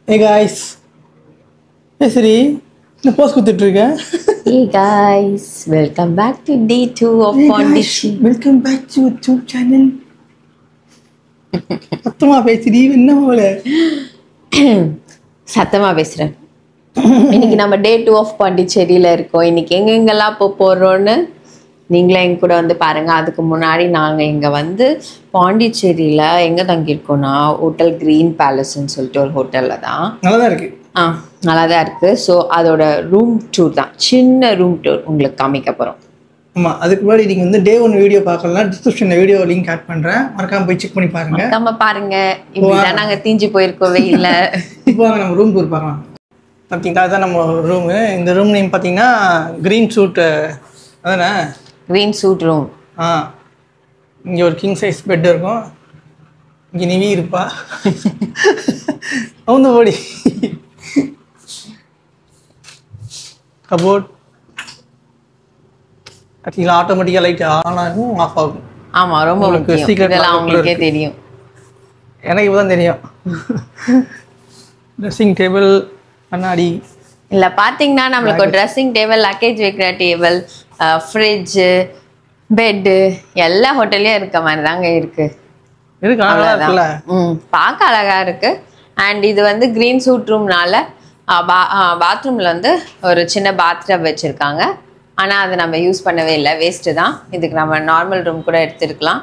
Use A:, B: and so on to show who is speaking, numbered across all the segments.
A: ஏ guys ஏ சரி இந்த போஸ் குத்துட்டு இருக்கேன்
B: Hey guys, welcome back to day two of Pondicherry.
A: Welcome back to YouTube channel மொத்தமா பேசுறீ என்ன போல
B: சத்தமா பேசுறேன் இன்னைக்கு நம்ம டே டூ ஆஃப் பாண்டிச்சேரியில இருக்கோம் இன்னைக்கு எங்கெங்கெல்லாம் போக போறோம்னு நீங்களே எங்க கூட வந்து பாருங்க அதுக்கு முன்னாடி நாங்க இங்க வந்து பாண்டிச்சேரியில எங்க தங்கியிருக்கோம்னா ஹோட்டல் கிரீன் பேலஸ்ன்னு சொல்லிட்டு ஒரு ஹோட்டல்ல தான்
A: நல்லா தான் இருக்கு
B: ஆ நல்லா தான் இருக்கு ஸோ அதோட ரூம் டூர் தான் சின்ன ரூம் டூர் உங்களுக்கு காமிக்க போறோம்
A: ஆமா அதுக்கு முன்னாடி நீங்க வந்து டே ஒன் வீடியோ பார்க்கலாம் டிஸ்கிரிப்ஷன்ல வீடியோ லிங்க் ஆட் பண்றேன் மறக்காம போய் செக் பண்ணி பாருங்க
B: நம்ம பாருங்க இப்படிதான் நாங்க தீஞ்சு போயிருக்கோவே இல்லை
A: இப்போ வாங்க நம்ம ரூம் டூர் பார்க்கலாம் பார்த்தீங்களா அதுதான் நம்ம ரூமு இந்த ரூம் நேம் பார்த்தீங்கன்னா க்ரீன் சூட் அதானே
B: கிரீன் சூட் ரூம்
A: ஆ இங்கே ஒரு கிங் சைஸ் பெட் இருக்கும் இங்கே நிவி இருப்பா அவங்க போடி கபோர்ட் பார்த்தீங்களா ஆட்டோமேட்டிக்காக லைட் ஆன் ஆகும் ஆஃப் ஆகும்
B: ஆமா ரொம்ப
A: உங்களுக்கு
B: முக்கியம்
A: secret
B: இதெல்லாம்
A: locker
B: அவங்களுக்கே
A: இருக்கு.
B: தெரியும்
A: எனக்கு இப்போ தான் தெரியும் ட்ரெஸ்ஸிங் டேபிள் கண்ணாடி
B: இல்ல பாத்தீங்கன்னா நம்மளுக்கு ஒரு ட்ரெஸ்ஸிங் டேபிள் லக்கேஜ் வைக்கிற டேபிள் ஃப்ரிட்ஜு பெட்டு எல்லா ஹோட்டல்லையும் இருக்க மாதிரி தாங்க இருக்கு
A: இருக்கு நல்லா இருக்குல்ல
B: ம் பார்க்க அழகா இருக்கு அண்ட் இது வந்து க்ரீன் சூட் ரூம்னால பாத்ரூம்ல வந்து ஒரு சின்ன பாத்டப் வச்சிருக்காங்க ஆனா அதை நம்ம யூஸ் பண்ணவே இல்லை வேஸ்ட்டு தான் இதுக்கு நம்ம நார்மல் ரூம் கூட எடுத்துருக்கலாம்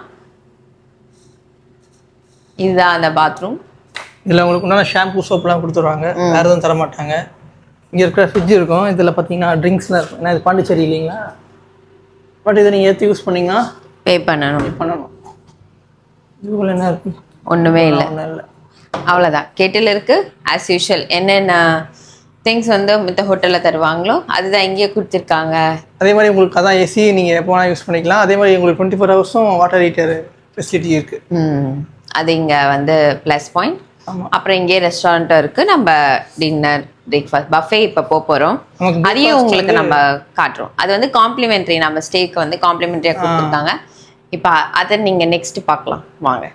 B: இதுதான் அந்த பாத்ரூம்
A: இதில் உங்களுக்கு உண்டான ஷாம்பு சோப்லாம் கொடுத்துருவாங்க வேறு எதுவும் தர மாட்டாங்க இங்கே இருக்கிற ஃப்ரிட்ஜ் இருக்கும் இதில் பார்த்தீங்கன்னா ட்ரிங்க்ஸ்லாம் இருக்கும் ஏன்னா இது பாண்டிச்சேரி இல்லைங்களா பட் இதை நீங்கள் ஏற்றி யூஸ் பண்ணீங்கன்னா
B: பே பண்ணணும்
A: பண்ணணும் இதுக்குள்ள என்ன இருக்கு
B: ஒண்ணுமே இல்லை
A: ஒன்றும் இல்லை
B: அவ்வளோதான் கெட்டில் இருக்கு ஆஸ் யூஷுவல் என்னென்ன திங்ஸ் வந்து மித்த ஹோட்டலில் தருவாங்களோ அதுதான் இங்கேயே கொடுத்துருக்காங்க
A: அதே மாதிரி உங்களுக்கு அதான் ஏசி நீங்கள் எப்போ வேணால் யூஸ் பண்ணிக்கலாம் அதே மாதிரி உங்களுக்கு டுவெண்ட்டி ஃபோர் ஹவர்ஸும் வாட்டர் ஹீட்டர் ஃபெசிலிட்டி இருக்குது
B: ம் அது இங்கே வந்து ப்ளஸ் பாயிண்ட்
A: ஆமா.
B: அப்புறம் இங்கே ரெஸ்டாரண்ட்டும் இருக்கு நம்ம டின்னர் பிரேக்ஃபாஸ்ட் பஃபே இப்போ போக போகிறோம்
A: நமக்கு
B: அதையும் உங்களுக்கு நம்ம காட்டுறோம் அது வந்து காம்ப்ளிமெண்ட்ரி நம்ம ஸ்டேக்கு வந்து காம்ப்ளிமெண்ட்ரியாக கொடுத்துருக்காங்க இப்போ அதை நீங்கள் நெக்ஸ்ட் பார்க்கலாம் வாங்க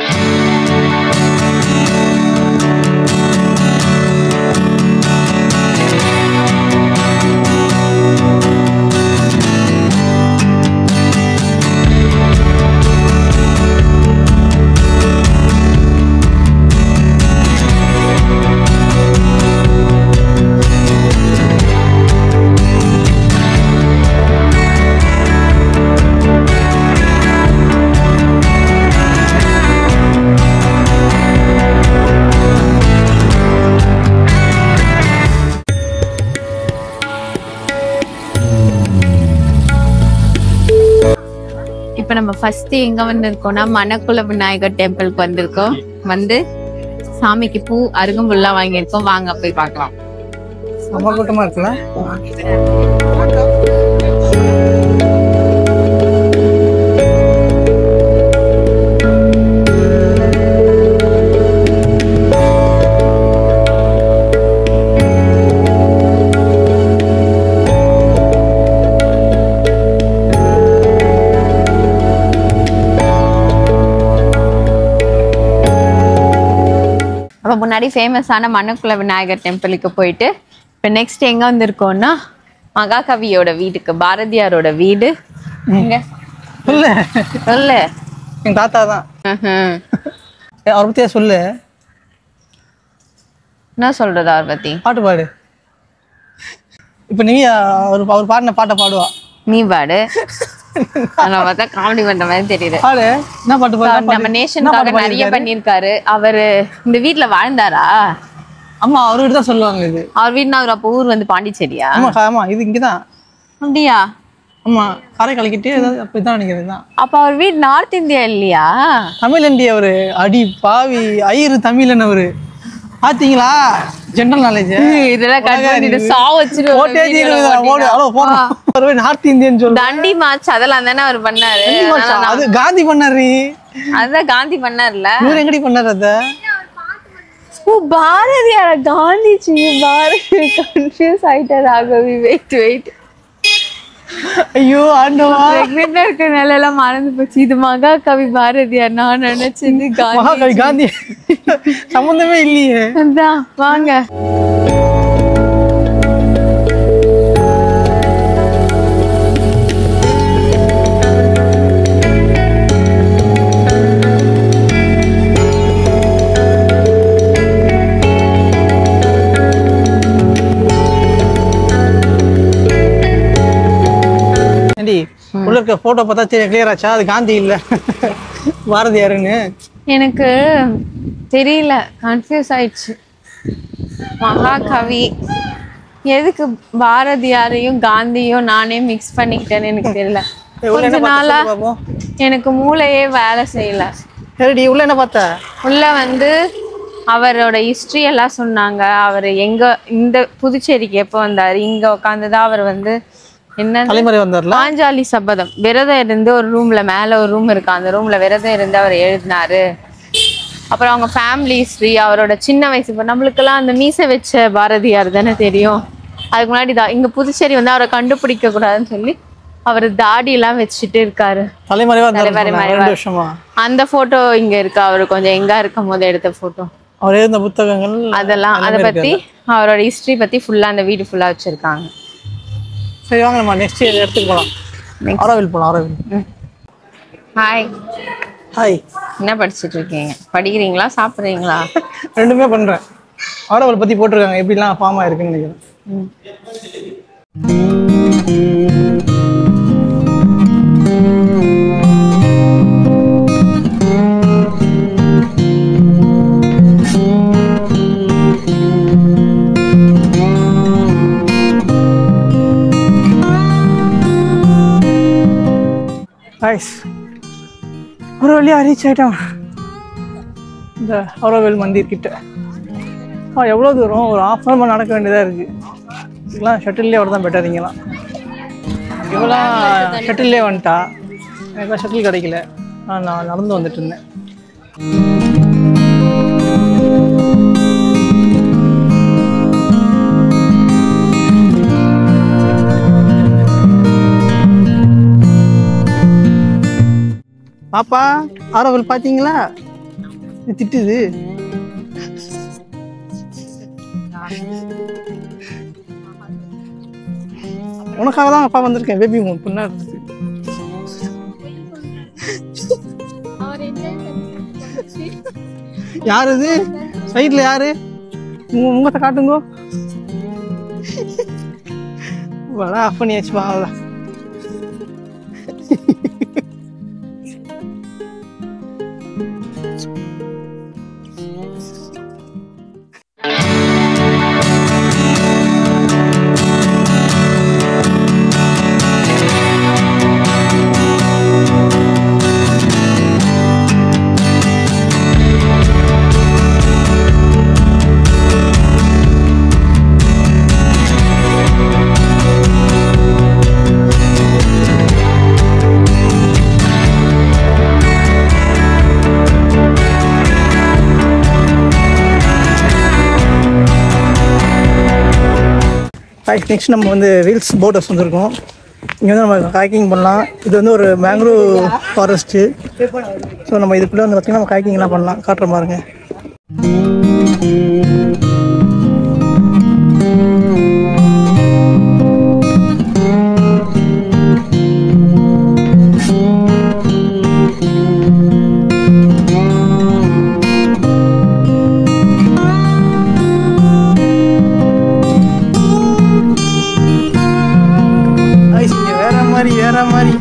B: இப்போ நம்ம ஃபர்ஸ்ட் எங்க வந்திருக்கோம்னா மணக்குள விநாயகர் டெம்பிளுக்கு வந்திருக்கோம் வந்து சாமிக்கு பூ அருகம்புல்லாம் வாங்கியிருக்கோம் வாங்க போய் பார்க்கலாம்
A: ரொம்ப கூட்டமாக இருக்குல்ல
B: அப்போ முன்னாடி ஃபேமஸான மணக்குள விநாயகர் டெம்பிளுக்கு போயிட்டு இப்போ நெக்ஸ்ட் எங்க வந்திருக்கோம்னா மகாகவியோட வீட்டுக்கு பாரதியாரோட வீடு இங்க
A: சொல்லு
B: சொல்லு
A: எங்கள் தாத்தா தான்
B: ம்ஹும்.
A: அவரை பற்றியா சொல்லு
B: என்ன சொல்றது அவர் பத்தி
A: பாட்டு பாடு இப்போ நீ அவர் அவர் பாடின பாட்டை பாடுவா
B: நீ பாடு நான் பார்த்தா காமெடி பண்ற மாதிரி தெரியுது
A: பாடு என்ன பாட்டு பாடு
B: அவர் நம்ம நேஷனுக்காக நிறைய பண்ணியிருக்காரு அவரு இந்த வீட்ல வாழ்ந்தாரா
A: ஆமா அவர்கிட்ட தான் சொல்லுவாங்க இது
B: அவர் வீடுனா அவர் அப்போ ஊர் வந்து பாண்டிச்சேரியா
A: ஆமா ஆமா இது இங்கே தான்
B: அப்படியா
A: ஆமா காரைக்காலிக்கிட்டே ஏதாவது அப்படி தான் நினைக்கிறது தான்
B: அப்ப அவர் வீடு நார்த் இந்தியா இல்லையா
A: தமிழண்டி அவரு அடி பாவி ஐயரு தமிழன் அவரு பாத்தீங்களா ஜென்ரல் நாலேஜ்
B: இதெல்லாம் கட் பண்ணிட்டு சா வச்சுட்டு ஒரு
A: ஓட்டே
B: video ல
A: தீருதா ஓடு
B: போட்டீங்கன்னா.
A: அவ்வளோ போடுறோம் நார்த் இந்தியன் சொல்லு
B: தண்டி மார்ச் அதெல்லாம் தானே அவர் பண்ணாரு
A: அது காந்தி பண்ணாரு
B: அதுதான் காந்தி பண்ணார்ல
A: இவர் எங்கடி பண்ணாரு அத
B: ஓ பாரதியார் காந்திஜி பாரதி கன்ஃபியூஸ் ஆயிட்டார் ஆகவி வெயிட் வெயிட்
A: ஐயோ ஆண்டவா
B: பிரெக்னெண்டா இருக்கனால எல்லாம் மறந்து போச்சு இது மகாகவி பாரதியார் நான் நினைச்சது காந்தி
A: மகாகவி காந்தி சம்மந்தமே இல்லையே
B: அதான் வாங்க
A: ஏண்டி உள்ள இருக்க போட்டோ பார்த்தா தெரியும் கிளியர் ஆச்சா அது காந்தி இல்ல பாரதியாருன்னு
B: எனக்கு தெரியல கன்ஃபியூஸ் ஆயிடுச்சு மகாகவி எதுக்கு பாரதியாரையும் காந்தியும் நானே மிக்ஸ் பண்ணிக்கிட்டேன்னு எனக்கு தெரியல
A: ஏய், உள்ள
B: கொஞ்ச
A: என்ன
B: நாளா
A: பார்த்த சொல்லு பாப்போம்
B: எனக்கு மூளையே வேலை செய்யல
A: சரிடி உள்ள என்ன பார்த்த
B: உள்ள வந்து அவரோட ஹிஸ்ட்ரி எல்லாம் சொன்னாங்க அவர் எங்க இந்த புதுச்சேரிக்கு எப்போ வந்தார் இங்க உட்காந்துதான் அவர் வந்து என்ன
A: தலைமுறை வந்தார்ல
B: பாஞ்சாலி சபதம் விரதம் இருந்து ஒரு ரூம்ல மேல ஒரு ரூம் இருக்கு அந்த ரூம்ல விரதம் இருந்து அவர் எழுதினாரு அப்புறம் அவங்க ஃபேமிலி ஹிஸ்ட்ரி அவரோட சின்ன வயசு இப்போ நம்மளுக்கெல்லாம் அந்த மீசை வச்ச பாரதியார் தானே தெரியும் அதுக்கு முன்னாடி தான் இங்க புதுச்சேரி வந்து அவரை கண்டுபிடிக்க கூடாதுன்னு சொல்லி அவர் தாடி எல்லாம் வச்சுட்டு இருக்காரு
A: தலைமறைவா இருந்தார்
B: தலைமறை
A: சொன்னாங்க,
B: மறைவா.
A: ரெண்டு வருஷமா
B: அந்த போட்டோ இங்க இருக்கு அவர் கொஞ்சம் எங்கா இருக்கும் போது எடுத்த போட்டோ
A: அவர் எழுதின புத்தகங்கள்
B: அதெல்லாம் அதை பத்தி அவரோட ஹிஸ்டரி பத்தி ஃபுல்லா அந்த வீடு ஃபுல்லா வச்சிருக்காங்க
A: சரி வாங்க நம்ம நெக்ஸ்ட் இடத்துக்கு போகலாம் ஆரோவில் போகலாம் ஆரோவில்
B: ஹாய்
A: ஹாய்
B: என்ன படிச்சிட்டு இருக்கீங்க படிக்கிறீங்களா சாப்பிட்றீங்களா
A: ரெண்டுமே பண்றேன் ஆரோவில் பத்தி போட்டிருக்காங்க எப்படிலாம் ஃபார்ம் ஆயிருக்குன்னு நினைக்கிறேன் நைஸ் ஒரு வழியா ரீச் ஆயிட்டோம் இந்த ஆரோவில் மந்திர் கிட்ட ஆ எவ்வளோ தூரம் ஒரு ஆஃப் அன் நடக்க வேண்டியதாக இருக்குது இதெல்லாம் ஷட்டில்லே அவர் தான் பெட்டர் இங்கெல்லாம் இவெல்லாம் ஷட்டில்லே வந்துட்டா எனக்குலாம் ஷட்டில் கிடைக்கல ஆ, நான் நடந்து வந்துட்டு இருந்தேன் பாப்பா ஆரோவில் பார்த்தீங்களா இது திட்டுது உனக்காக தான் அப்பா வந்திருக்கேன் பேபி மூன் பொண்ணா இருந்தது யார் இது சைட்ல யாரு உங்க முகத்தை காட்டுங்க வடா ஆஃப் பண்ணியாச்சு வாங்கல நெக்ஸ்ட் நம்ம வந்து வீல்ஸ் போட் ஹவுஸ் வந்திருக்கோம் இங்கே வந்து நம்ம காய்க்கிங் பண்ணலாம் இது வந்து ஒரு மேங்க்ரோவ் ஃபாரஸ்ட்டு ஸோ நம்ம இதுக்குள்ளே வந்து பார்த்திங்கன்னா நம்ம காய்க்கிங்லாம் பண்ணலாம் காட்டுற பாருங்க ஐஸ் இங்க வேற மாதிரி வேற மாதிரி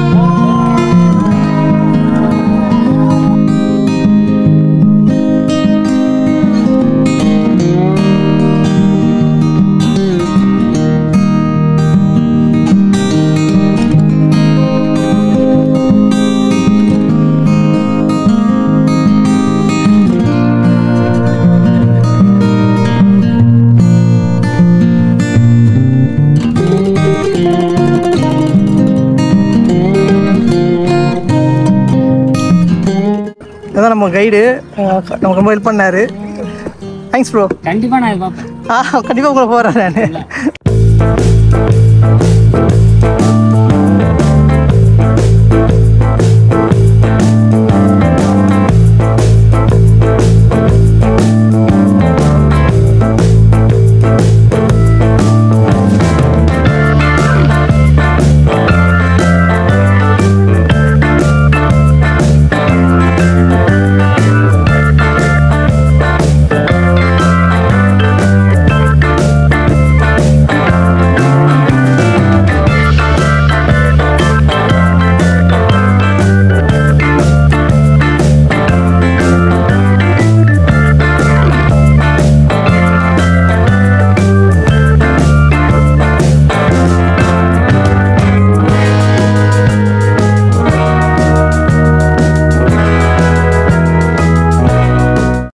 A: அதான் நம்ம கைடு நமக்கு ரொம்ப ஹெல்ப் பண்ணாரு தேங்க்ஸ் ப்ரோ
C: கண்டிப்பா நான் பார்ப்பேன்
A: ஆ கண்டிப்பாக உங்களை போகிறேன் நான்